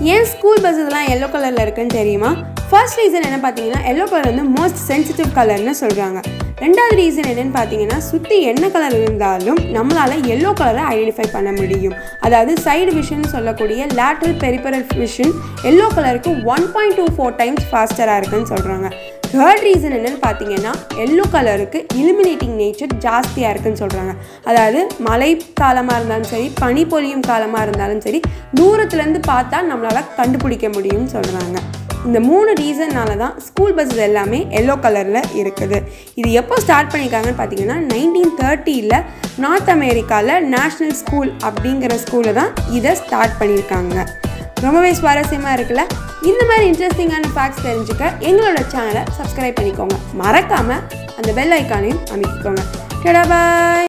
ஏன் school bus இதெல்லாம் yellow கலரில் இருக்குன்னு தெரியுமா ஃபர்ஸ்ட் ரீசன் என்ன பார்த்தீங்கன்னா எல்லோ கலர் வந்து மோஸ்ட் சென்சிட்டிவ் கலர்னு சொல்கிறாங்க ரெண்டாவது ரீசன் என்னன்னு பார்த்தீங்கன்னா சுற்றி என்ன கலர் இருந்தாலும் நம்மளால் எல்லோ கலரை ஐடென்டிஃபை பண்ண முடியும் அதாவது சைடு விஷன் சொல்லக்கூடிய லேட்ரல் பெரிபரல் விஷன் எல்லோ கலருக்கு one point two four times ஃபாஸ்டராக இருக்குன்னு சொல்கிறாங்க தேர்ட் ரீசன் என்னன்னு பார்த்தீங்கன்னா எல்லோ கலருக்கு இலுமினேட்டிங் நேச்சர் ஜாஸ்தியாக இருக்குன்னு சொல்கிறாங்க அதாவது மழை காலமாக இருந்தாலும் சரி பனி பொழியும் காலமாக இருந்தாலும் சரி தூரத்துலேருந்து பார்த்தா நம்மளால் கண்டுபிடிக்க முடியும்னு சொல்கிறாங்க இந்த மூணு ரீசன்னால தான் ஸ்கூல் பஸ்ஸஸ் எல்லாமே எல்லோ கலரில் இருக்குது இது எப்போ ஸ்டார்ட் பண்ணியிருக்காங்கன்னு பார்த்தீங்கன்னா நைன்டீன் தேர்ட்டியில் நார்த் அமெரிக்காவில் நேஷ்னல் ஸ்கூல் அப்படிங்கிற ஸ்கூலில் தான் இதை ஸ்டார்ட் பண்ணியிருக்காங்க ரொம்பவே சுவாரஸ்யமாக இருக்குல்ல இந்த மாதிரி இன்ட்ரெஸ்டிங்கான ஃபேக்ட்ஸ் தெரிஞ்சுக்க எங்களோட சேனலை சப்ஸ்கிரைப் பண்ணிக்கோங்க மறக்காமல் அந்த பெல் ஐக்கானையும் அமைக்கிக்கோங்க டடா பாய்